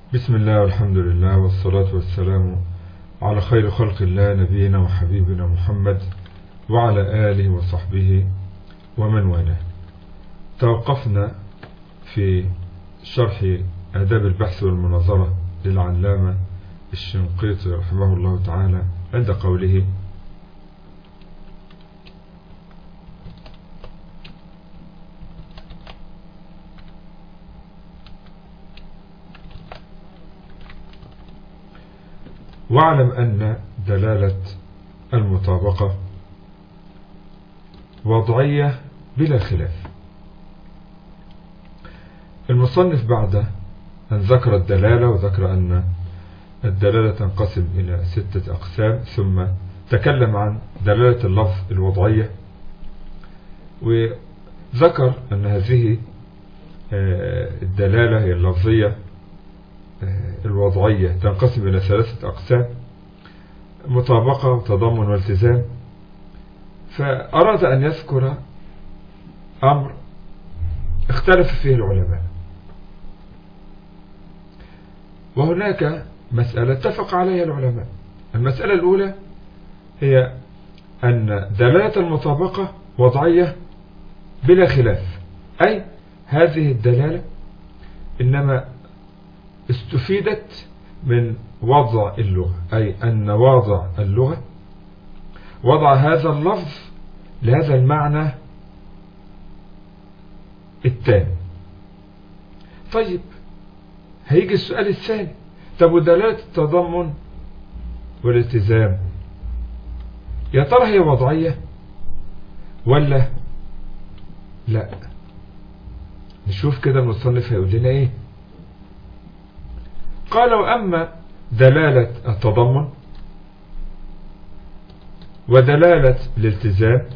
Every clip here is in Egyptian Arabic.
بسم الله والحمد لله والصلاة والسلام على خير خلق الله نبينا وحبيبنا محمد وعلى آله وصحبه ومن والاه توقفنا في شرح آداب البحث والمناظرة للعلامة الشنقيطي رحمه الله تعالى عند قوله واعلم أن دلالة المطابقة وضعية بلا خلاف المصنف بعد أن ذكر الدلالة وذكر أن الدلالة تنقسم إلى ستة أقسام ثم تكلم عن دلالة اللفظ الوضعية وذكر أن هذه الدلالة هي اللفظية الوضعية تنقسم إلى ثلاثة أقسام مطابقة وتضمن والتزام فأراد أن يذكر أمر اختلف فيه العلماء وهناك مسألة اتفق عليها العلماء المسألة الأولى هي أن دلالة المطابقة وضعية بلا خلاف أي هذه الدلالة إنما استفيدت من وضع اللغة أي أن واضع اللغة وضع هذا اللفظ لهذا المعنى التام طيب هيجي السؤال الثاني طب ودلالة التضمن والالتزام يا ترى هي وضعية ولا لا نشوف كده المصنف هيقول لنا ايه قال وأما دلالة التضمن ودلالة الالتزام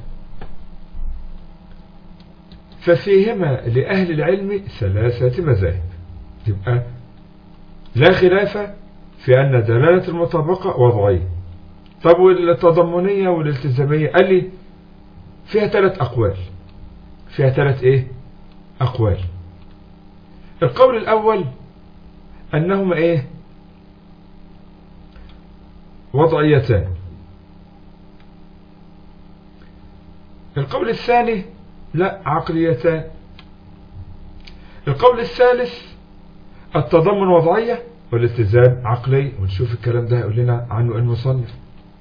ففيهما لأهل العلم ثلاثة مذاهب يبقى لا خلاف في أن دلالة المطابقة وضعية طب والتضمنية والالتزامية قال لي فيها ثلاث أقوال فيها ثلاث إيه أقوال القول الأول أنهما إيه وضعيتان القول الثاني لا عقليتان القول الثالث التضمن وضعية والالتزام عقلي ونشوف الكلام ده يقول لنا عنه المصنف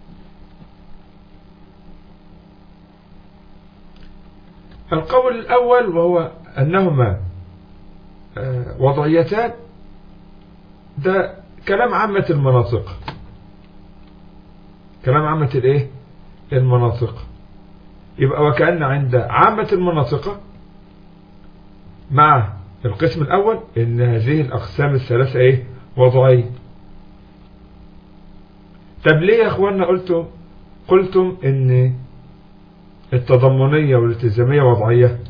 القول الأول وهو أنهما وضعيتان ده كلام عامة المناطق كلام عامة الايه المناطق يبقى وكأن عند عامة المناطق مع القسم الأول ان هذه الأقسام الثلاثة ايه وضعية طب ليه يا اخوانا قلتم قلتم ان التضمنية والالتزامية وضعية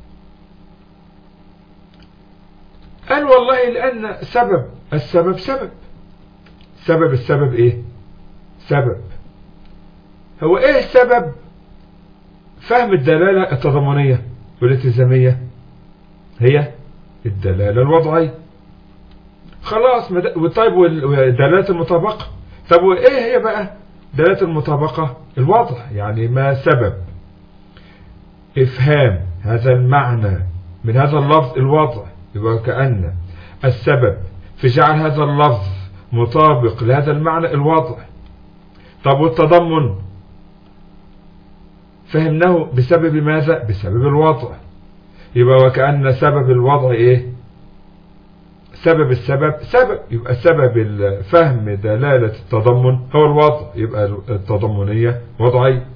قال والله لأن سبب السبب سبب سبب السبب ايه سبب هو ايه السبب فهم الدلالة التضمنية والالتزامية هي الدلالة الوضعية خلاص طيب ودلالة المطابقة طب وايه هي بقى دلالة المطابقة الوضع يعني ما سبب افهام هذا المعنى من هذا اللفظ الوضع يبقى كأن السبب في جعل هذا اللفظ مطابق لهذا المعنى الوضع طب والتضمن فهمناه بسبب ماذا بسبب الوضع يبقى وكأن سبب الوضع ايه سبب السبب سبب يبقى سبب فهم دلالة التضمن هو الوضع يبقى التضمنية وضعية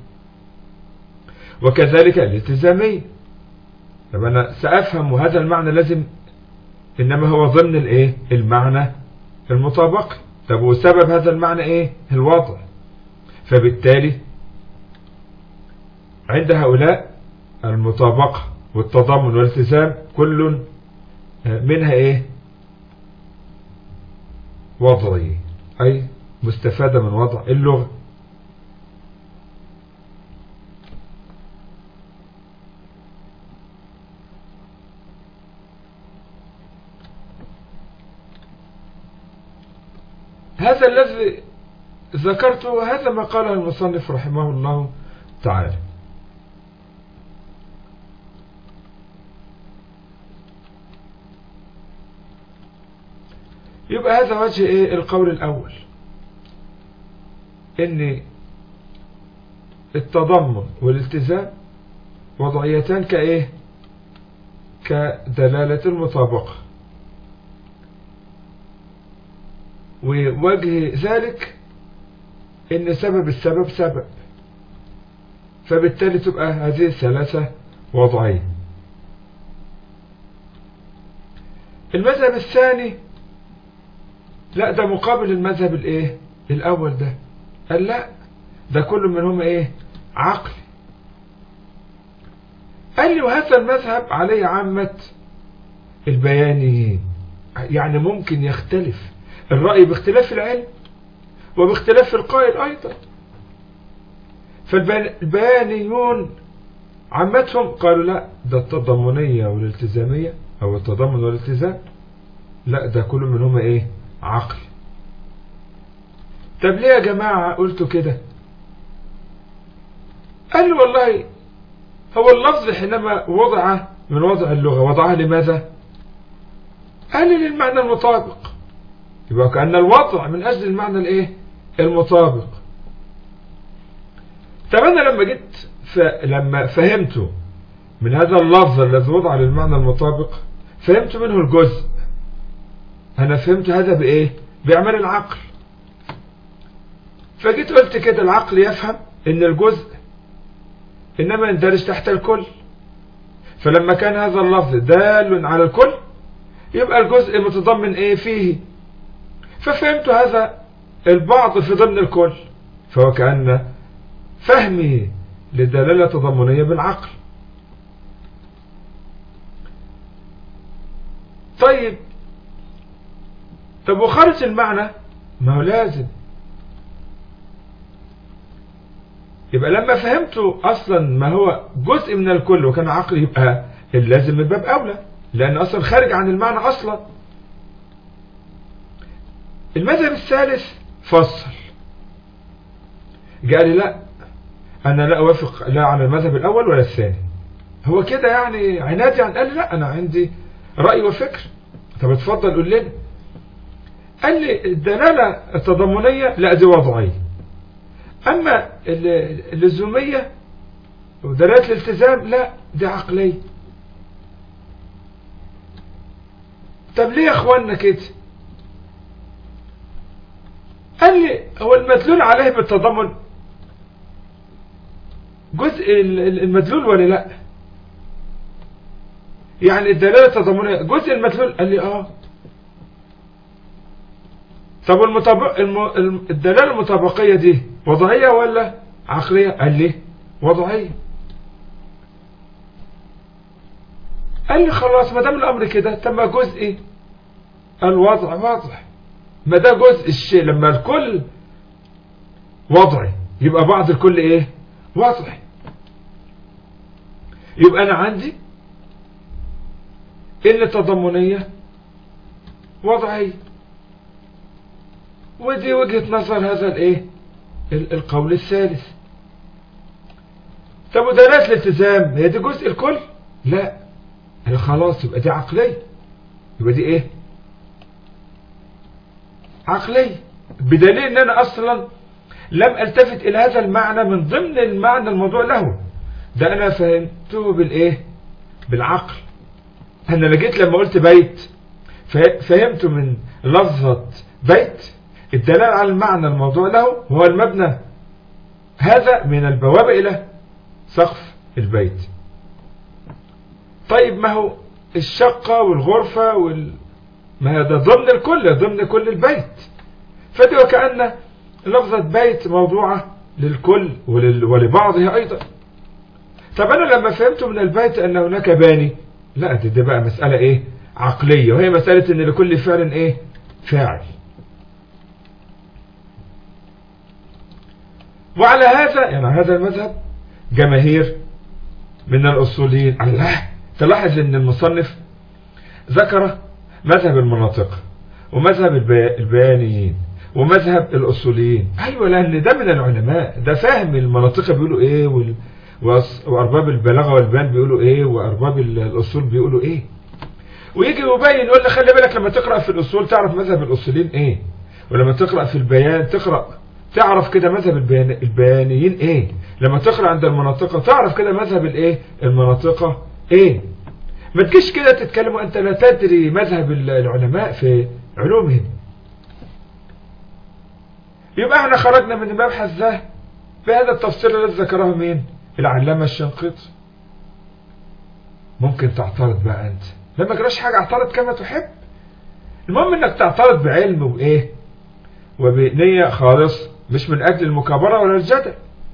وكذلك الالتزامية طب انا سأفهم وهذا المعنى لازم انما هو ضمن الايه المعنى المطابق طب وسبب هذا المعنى ايه الوضع فبالتالي عند هؤلاء المطابقة والتضامن والالتزام كل منها ايه وضعي اي مستفادة من وضع اللغة هذا الذي ذكرته هذا ما قاله المصنف رحمه الله تعالى يبقى هذا وجه ايه القول الاول ان التضمن والالتزام وضعيتان كايه كدلالة المطابقة ووجه ذلك ان سبب السبب سبب فبالتالي تبقى هذه الثلاثة وضعية المذهب الثاني لا ده مقابل المذهب الايه الاول ده قال لا ده كل منهم ايه عقل قال لي وهذا المذهب عليه عامة البيانيين يعني ممكن يختلف الرأي باختلاف العلم وباختلاف القائل أيضا فالبيانيون عامتهم قالوا لا ده التضمنية والالتزامية أو التضمن والالتزام لا ده كل منهم ايه عقل طب ليه يا جماعة قلتوا كده قال لي والله هو اللفظ حينما وضع من وضع اللغة وضعها لماذا قال لي للمعنى المطابق يبقى كأن الوضع من أجل المعنى الايه المطابق طب أنا لما جيت ف... لما فهمت من هذا اللفظ الذي وضع للمعنى المطابق فهمت منه الجزء أنا فهمت هذا بإيه بأعمال العقل فجيت قلت كده العقل يفهم ان الجزء انما يندرج تحت الكل فلما كان هذا اللفظ دال على الكل يبقى الجزء متضمن ايه فيه ففهمت هذا البعض في ضمن الكل فهو كأن فهمي للدلالة التضمنية بالعقل طيب طب وخرج المعنى ما هو لازم يبقى لما فهمته اصلا ما هو جزء من الكل وكان عقل يبقى اللازم من باب اولى لان اصلا خارج عن المعنى اصلا المذهب الثالث فصل قال لي لا انا لا اوافق لا على المذهب الاول ولا الثاني هو كده يعني عنادي عن قال لي لا انا عندي رأي وفكر طب اتفضل قول لنا قال لي الدلالة التضمنية لا دي وضعية اما اللزومية ودلالة الالتزام لا دي عقلية طب ليه يا اخوانا كده قال لي هو المدلول عليه بالتضمن جزء المدلول ولا لا يعني الدلالة التضمنية جزء المدلول قال لي اه طب المطابق الم... الدلالة المطابقية دي وضعية ولا عقلية قال لي وضعية قال لي خلاص ما دام الامر كده تم جزء الوضع واضح ما ده جزء الشيء لما الكل وضعي يبقى بعض الكل ايه وضعي يبقى انا عندي ان التضمنية وضعية ودي وجهة نظر هذا الايه القول الثالث طب ودلالة الالتزام هي دي جزء الكل لا انا خلاص يبقى دي عقلية يبقى دي ايه عقلية بدليل ان انا اصلا لم التفت الى هذا المعنى من ضمن المعنى الموضوع له ده انا فهمته بالايه بالعقل انا لقيت لما قلت بيت فهمت من لفظة بيت الدلالة على المعنى الموضوع له هو المبنى هذا من البوابة الى سقف البيت طيب ما هو الشقة والغرفة وال... ما هذا ضمن الكل ضمن كل البيت فدي وكأن لفظة بيت موضوعة للكل ولل... ولبعضها أيضا طب أنا لما فهمت من البيت أن هناك باني لا دي, دي بقى مسألة إيه عقلية وهي مسألة أن لكل فعل إيه فاعل وعلى هذا يعني هذا المذهب جماهير من الأصوليين الله تلاحظ أن المصنف ذكر مذهب المناطق ومذهب البيانيين ومذهب الأصوليين أيوة لأن ده من العلماء ده فاهم المناطق بيقولوا إيه وال... وأرباب البلاغة والبيان بيقولوا إيه وأرباب الأصول بيقولوا إيه ويجي يبين يقول لي خلي بالك لما تقرأ في الأصول تعرف مذهب الأصوليين إيه ولما تقرأ في البيان تقرأ تعرف كده مذهب البيان البيانيين إيه لما تقرأ عند المناطق تعرف كده مذهب الإيه المناطق إيه ما تجيش كده تتكلم وأنت لا تدري مذهب العلماء في علومهم يبقى احنا خرجنا من المبحث ده بهذا التفصيل الذي ذكره مين العلامة الشنقيطي ممكن تعترض بقى انت لما جراش حاجة اعترض كما تحب المهم انك تعترض بعلم وبايه وبنية خالص مش من اجل المكابرة ولا الجدل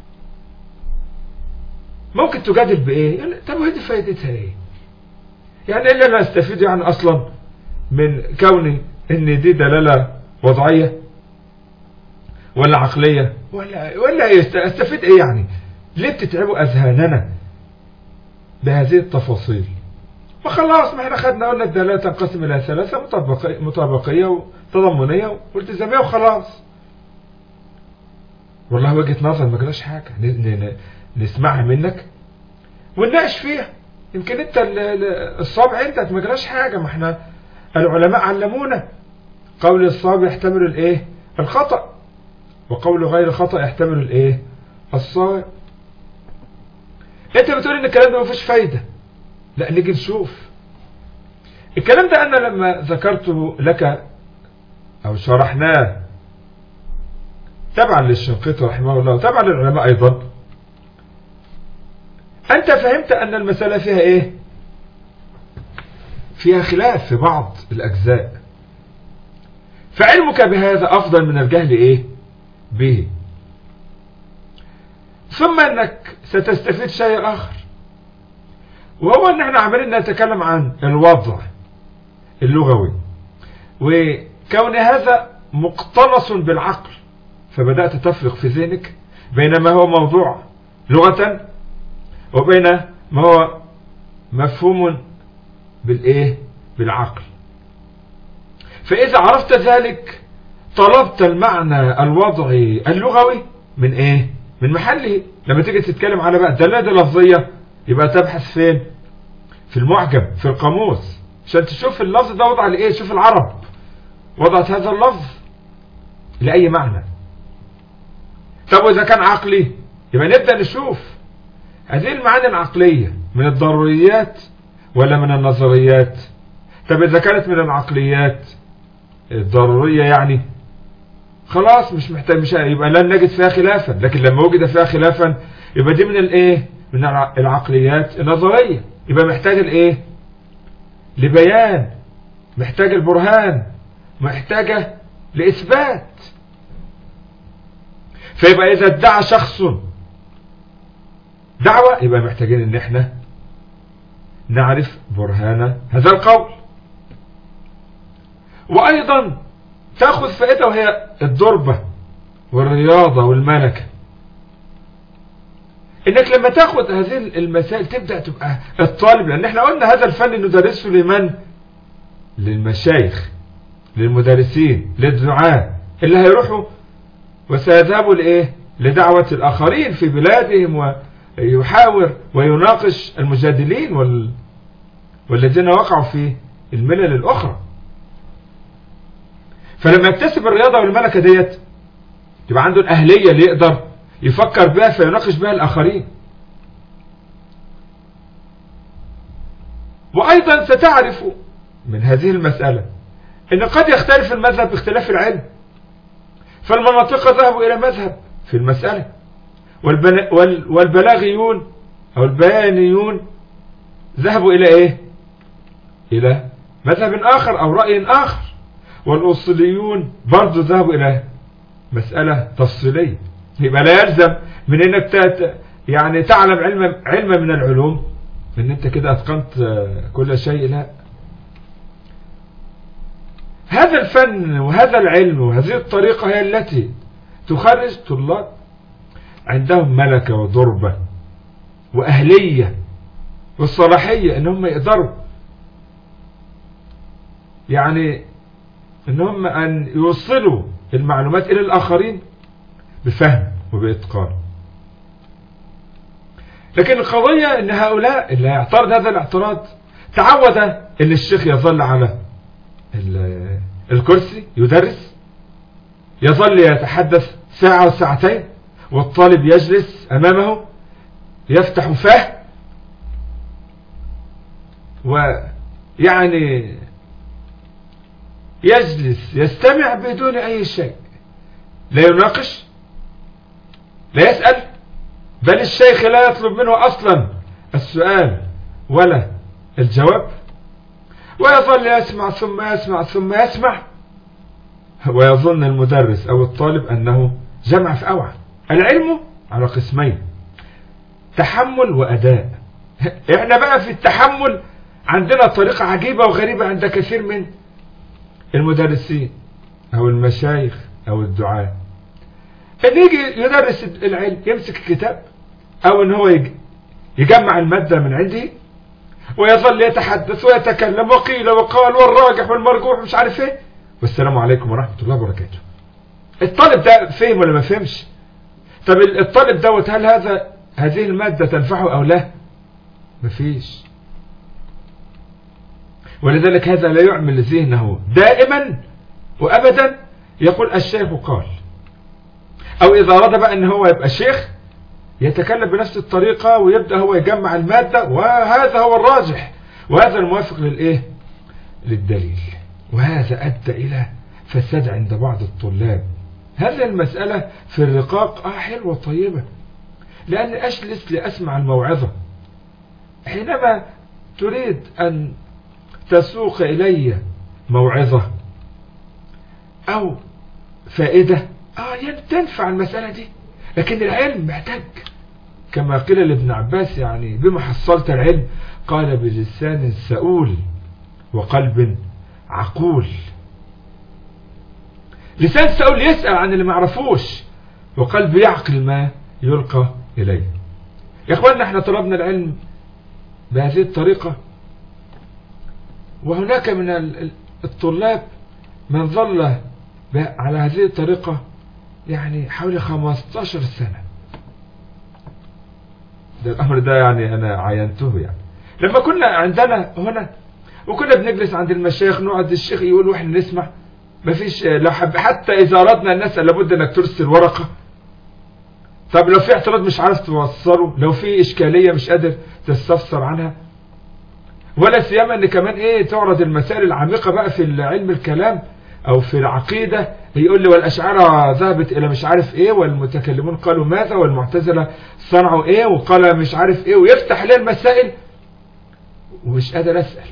ممكن تجادل بايه طب وهي دي فايدتها ايه يعني ايه اللي انا استفيد يعني اصلا من كوني ان دي دلالة وضعية ولا عقلية ولا ولا استفيد ايه يعني ليه بتتعبوا اذهاننا بهذه التفاصيل وخلاص ما احنا خدنا قلنا الدلالة تنقسم الى ثلاثة مطابقية, مطابقية وتضمنية والتزامية وخلاص والله وجهة نظر ما جراش حاجة نسمعها منك ونناقش فيها يمكن انت الصابع عندك ما جراش حاجة ما احنا العلماء علمونا قول الصابع يحتمل الايه الخطأ وقول غير خطأ يحتمل الايه الصائب انت بتقول ان الكلام ده ما فيش فايدة لا نيجي نشوف الكلام ده انا لما ذكرته لك او شرحناه تبعا للشنقيطي رحمه الله وتبعا للعلماء ايضا انت فهمت ان المسألة فيها ايه فيها خلاف في بعض الاجزاء فعلمك بهذا افضل من الجهل ايه به ثم انك ستستفيد شيء اخر وهو ان احنا عمالين نتكلم عن الوضع اللغوي وكون هذا مقتنص بالعقل فبدأت تفرق في ذهنك بين ما هو موضوع لغة وبين ما هو مفهوم بالايه بالعقل فاذا عرفت ذلك طلبت المعنى الوضعي اللغوي من ايه من محله لما تيجي تتكلم على بقى الدلالة اللفظية يبقى تبحث فين في المعجم في القاموس عشان تشوف اللفظ ده وضع لايه شوف العرب وضعت هذا اللفظ لأي معنى طب وإذا كان عقلي يبقى نبدأ نشوف هذه المعاني العقلية من الضروريات ولا من النظريات طب إذا كانت من العقليات الضرورية يعني خلاص مش محتاج مش يبقى لن نجد فيها خلافا لكن لما وجد فيها خلافا يبقى دي من الايه من العقليات النظرية يبقى محتاج الايه لبيان محتاج البرهان محتاجة لإثبات فيبقى إذا ادعى شخص دعوة يبقى محتاجين ان احنا نعرف برهان هذا القول وأيضا تأخذ فائدة وهي الضربة والرياضة والملكة انك لما تاخد هذه المسائل تبدأ تبقى الطالب لان احنا قلنا هذا الفن ندرسه لمن للمشايخ للمدرسين للدعاة اللي هيروحوا وسيذهبوا لايه لدعوة الاخرين في بلادهم ويحاور ويناقش المجادلين وال... والذين وقعوا في الملل الاخرى فلما يكتسب الرياضة والملكة ديت يبقى عنده الأهلية اللي يقدر يفكر بها فيناقش بها الآخرين وأيضا ستعرف من هذه المسألة أن قد يختلف المذهب باختلاف العلم فالمناطق ذهبوا إلى مذهب في المسألة والبلاغيون أو البيانيون ذهبوا إلى إيه إلى مذهب آخر أو رأي آخر والأصوليون برضو ذهبوا إلى مسألة تفصيلية يبقى لا يلزم من انك يعني تعلم علم علم من العلوم ان انت كده اتقنت كل شيء لا هذا الفن وهذا العلم وهذه الطريقة هي التي تخرج طلاب عندهم ملكة وضربة وأهلية والصلاحية ان هم يقدروا يعني ان هم ان يوصلوا المعلومات إلى الآخرين بفهم وبإتقان لكن القضية ان هؤلاء اللي يعترض هذا الاعتراض تعود ان الشيخ يظل على الكرسي يدرس يظل يتحدث ساعة وساعتين والطالب يجلس امامه يفتح فاه ويعني يجلس يستمع بدون اي شيء لا يناقش لا يسأل بل الشيخ لا يطلب منه أصلا السؤال ولا الجواب ويظل يسمع ثم يسمع ثم يسمع ويظن المدرس أو الطالب أنه جمع في أوعى العلم على قسمين تحمل وأداء احنا بقى في التحمل عندنا طريقة عجيبة وغريبة عند كثير من المدرسين أو المشايخ أو الدعاء ان يجي يدرس العلم يمسك الكتاب او ان هو يجي يجمع المادة من عنده ويظل يتحدث ويتكلم وقيل وقال والراجح والمرجوح مش عارف ايه والسلام عليكم ورحمة الله وبركاته الطالب ده فهم ولا ما فهمش طب الطالب دوت هل هذا هذه المادة تنفعه او لا مفيش ولذلك هذا لا يعمل ذهنه دائما وابدا يقول الشيخ قال او اذا اراد بقى ان هو يبقى شيخ يتكلم بنفس الطريقة ويبدأ هو يجمع المادة وهذا هو الراجح وهذا الموافق للايه للدليل وهذا ادى الى فساد عند بعض الطلاب هذه المسألة في الرقاق اه حلوة طيبة لان اجلس لاسمع الموعظة حينما تريد ان تسوق الي موعظة او فائدة اه تنفع المسألة دي لكن العلم محتاج كما قيل لابن عباس يعني بما حصلت العلم قال بلسان سؤول وقلب عقول لسان سؤول يسأل عن اللي ما عرفوش وقلب يعقل ما يلقى إليه يا اخوانا احنا طلبنا العلم بهذه الطريقة وهناك من الطلاب من ظل على هذه الطريقة يعني حوالي 15 سنة ده الأمر ده يعني أنا عينته يعني لما كنا عندنا هنا وكنا بنجلس عند المشايخ نقعد الشيخ يقول واحنا نسمع مفيش لو حب حتى إذا أردنا أن نسأل لابد أنك ترسل ورقة طب لو في اعتراض مش عارف توصله لو في إشكالية مش قادر تستفسر عنها ولا سيما ان كمان ايه تعرض المسائل العميقة بقى في علم الكلام او في العقيدة يقول لي والاشعار ذهبت الى مش عارف ايه والمتكلمون قالوا ماذا والمعتزلة صنعوا ايه وقال مش عارف ايه ويفتح لي المسائل ومش قادر اسأل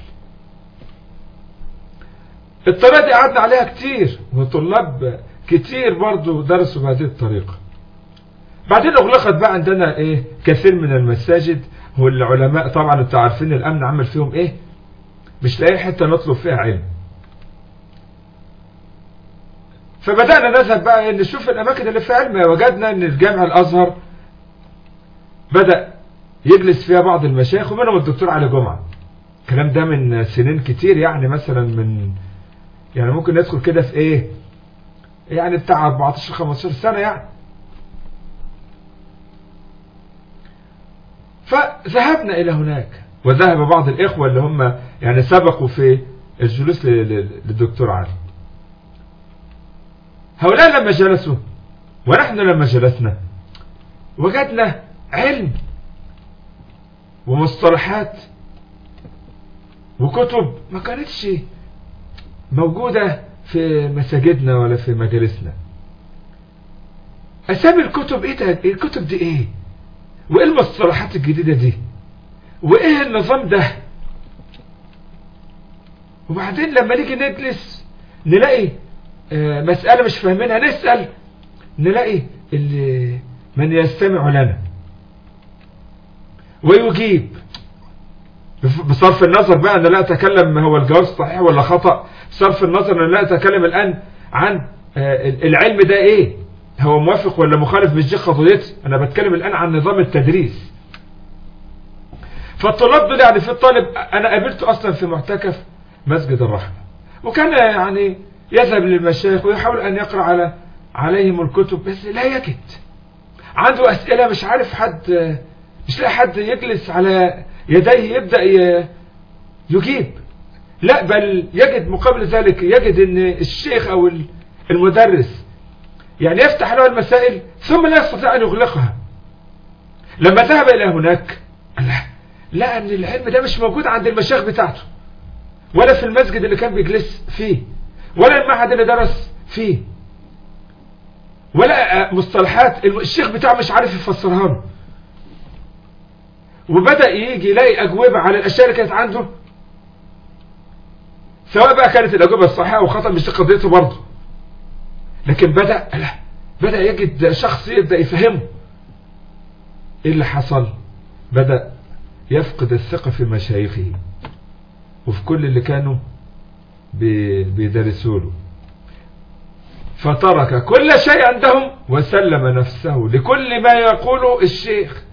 الطريقة دي قعدنا عليها كتير وطلاب كتير برضو درسوا بهذه الطريقة بعدين اغلقت بقى عندنا ايه كثير من المساجد والعلماء طبعا انتوا عارفين الامن عمل فيهم ايه مش لاقي حتة نطلب فيها علم فبدأنا نذهب بقى نشوف الأماكن اللي فيها علم وجدنا أن الجامع الأزهر بدأ يجلس فيها بعض المشايخ ومنهم الدكتور علي جمعة الكلام ده من سنين كتير يعني مثلا من يعني ممكن ندخل كده في ايه يعني بتاع 14 15 سنة يعني فذهبنا الى هناك وذهب بعض الاخوة اللي هم يعني سبقوا في الجلوس للدكتور علي هؤلاء لما جلسوا ونحن لما جلسنا وجدنا علم ومصطلحات وكتب ما كانتش موجودة في مساجدنا ولا في مجالسنا أسامي الكتب إيه ده الكتب دي إيه وإيه المصطلحات الجديدة دي وإيه النظام ده وبعدين لما نيجي نجلس نلاقي مسألة مش فاهمينها نسأل نلاقي اللي من يستمع لنا ويجيب بصرف النظر بقى أنا لا أتكلم هو الجواز صحيح ولا خطأ بصرف النظر أنا لا أتكلم الآن عن العلم ده إيه هو موافق ولا مخالف مش دي قضيتي أنا بتكلم الآن عن نظام التدريس فالطلاب دول يعني في الطالب أنا قابلته أصلا في معتكف مسجد الرحمة وكان يعني يذهب للمشايخ ويحاول أن يقرأ على عليهم الكتب بس لا يجد عنده أسئلة مش عارف حد مش لاقي حد يجلس على يديه يبدأ يجيب لا بل يجد مقابل ذلك يجد ان الشيخ او المدرس يعني يفتح له المسائل ثم لا يستطيع ان يغلقها لما ذهب الى هناك لا لا ان العلم ده مش موجود عند المشايخ بتاعته ولا في المسجد اللي كان بيجلس فيه ولا المعهد اللي درس فيه ولا مصطلحات الشيخ بتاعه مش عارف يفسرها له وبدأ يجي يلاقي أجوبة على الأشياء اللي كانت عنده سواء بقى كانت الأجوبة الصحيحة أو خطأ مش قضيته برضه لكن بدأ لا بدأ يجد شخص يبدأ يفهمه إيه اللي حصل بدأ يفقد الثقة في مشايخه وفي كل اللي كانوا بيدرسوا له فترك كل شيء عندهم وسلم نفسه لكل ما يقوله الشيخ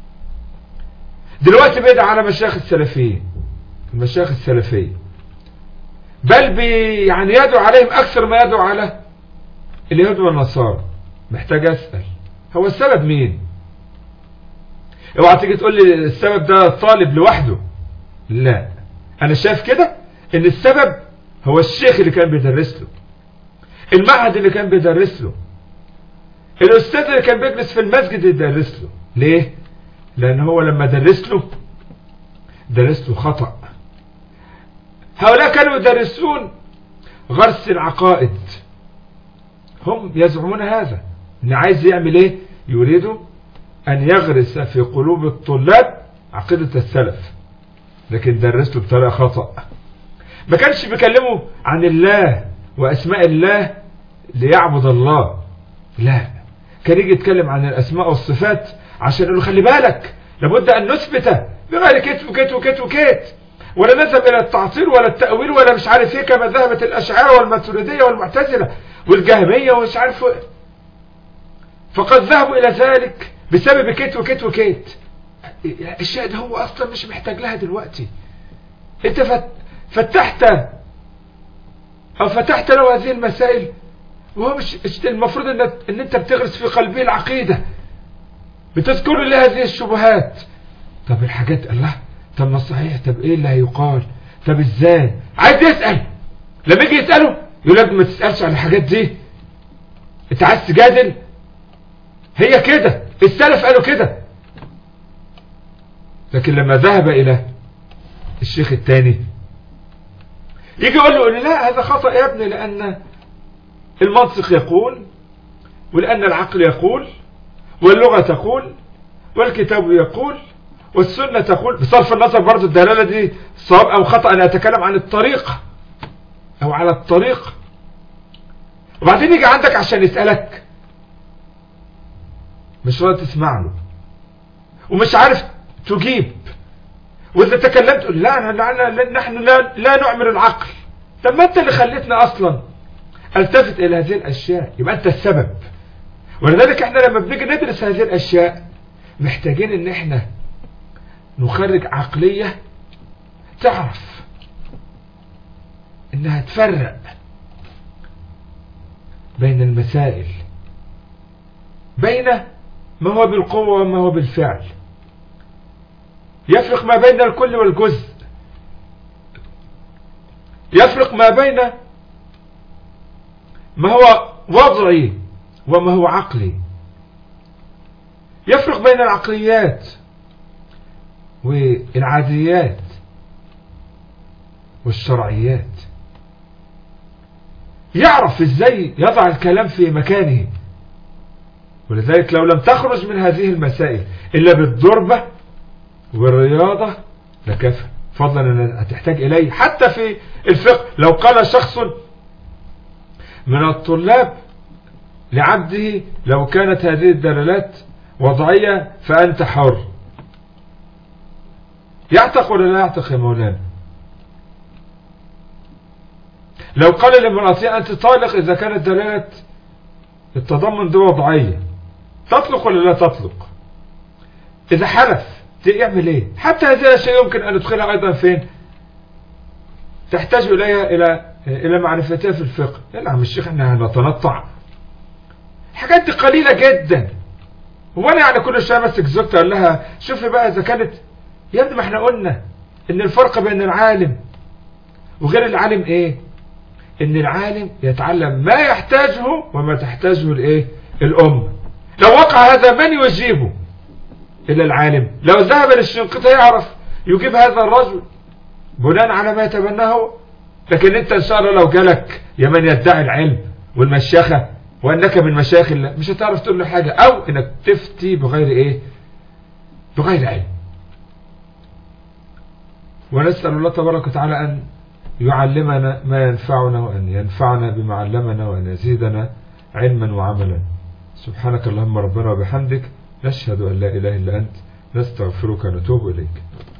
دلوقتي بيدعى على مشايخ السلفيين المشايخ السلفية بل بي يعني يدعو عليهم أكثر ما يدعو على اليهود والنصارى محتاج أسأل هو السبب مين اوعى تيجي تقول لي السبب ده طالب لوحده لا انا شايف كده ان السبب هو الشيخ اللي كان بيدرس له المعهد اللي كان بيدرس له الاستاذ اللي كان بيجلس في المسجد يدرس له ليه لان هو لما درس له درس له خطأ هؤلاء كانوا يدرسون غرس العقائد هم يزعمون هذا ان عايز يعمل ايه يريد ان يغرس في قلوب الطلاب عقيدة السلف لكن درسته بطريقة خطأ ما كانش بيكلمه عن الله واسماء الله ليعبد الله لا كان يجي يتكلم عن الاسماء والصفات عشان يقول خلي بالك لابد ان نثبت بغير كت وكت وكت وكت ولا نذهب الى التعطيل ولا التأويل ولا مش عارف ايه كما ذهبت الاشعار والماتريدية والمعتزلة والجهمية ومش عارف فقد ذهبوا الى ذلك بسبب كت وكت وكت الشيء ده هو اصلا مش محتاج لها دلوقتي انت فتحت او فتحت له هذه المسائل وهو مش المفروض ان, إن انت بتغرس في قلبه العقيدة بتذكر له هذه الشبهات طب الحاجات الله طب ما صحيح طب ايه اللي هيقال طب ازاي عايز يسأل لما يجي يسأله يقول لك ما تسألش عن الحاجات دي انت عايز تجادل هي كده السلف قالوا كده لكن لما ذهب الى الشيخ الثاني يجي يقول له لا هذا خطأ يا ابني لان المنطق يقول ولان العقل يقول واللغة تقول والكتاب يقول والسنة تقول بصرف النظر برضو الدلالة دي صواب او خطأ انا اتكلم عن الطريقة او على الطريق وبعدين يجي عندك عشان يسألك مش راضي تسمع له ومش عارف تجيب واذا تكلمت لا, لا, لا نحن لا, لا نعمل العقل طب ما انت اللي خليتنا اصلا التفت الى هذه الاشياء يبقى انت السبب ولذلك احنا لما بنيجي ندرس هذه الاشياء محتاجين ان احنا نخرج عقلية تعرف انها تفرق بين المسائل بين ما هو بالقوة وما هو بالفعل يفرق ما بين الكل والجزء يفرق ما بين ما هو وضعي وما هو عقلي يفرق بين العقليات والعاديات والشرعيات يعرف ازاي يضع الكلام في مكانه ولذلك لو لم تخرج من هذه المسائل إلا بالضربة والرياضة لكفى فضلا أن تحتاج إليه حتى في الفقه لو قال شخص من الطلاب لعبده لو كانت هذه الدلالات وضعية فأنت حر يعتق ولا لا يعتق يا مولانا لو قال لامرأتي أنت طالق إذا كانت دلالة التضمن دي وضعية تطلق ولا لا تطلق إذا حلف يعمل إيه حتى هذه الأشياء يمكن أن ندخلها أيضا فين تحتاج إليها إلى إلى معرفتها في الفقه يلا عم الشيخ احنا هنتنطع الحاجات دي قليلة جدا هو انا يعني كل شويه ماسك زوجتي اقول لها شوفي بقى اذا كانت يا ابني ما احنا قلنا ان الفرق بين العالم وغير العالم ايه ان العالم يتعلم ما يحتاجه وما تحتاجه الايه الام لو وقع هذا من يجيبه الا العالم لو ذهب للشنقيطة يعرف يجيب هذا الرجل بناء على ما يتبناه لكن انت ان شاء الله لو جالك يا من يدعي العلم والمشيخة وانك من مشايخ الله مش هتعرف تقول له حاجة او انك تفتي بغير ايه بغير علم ونسأل الله تبارك وتعالى ان يعلمنا ما ينفعنا وان ينفعنا بما علمنا وان يزيدنا علما وعملا سبحانك اللهم ربنا وبحمدك نشهد ان لا اله الا انت نستغفرك ونتوب اليك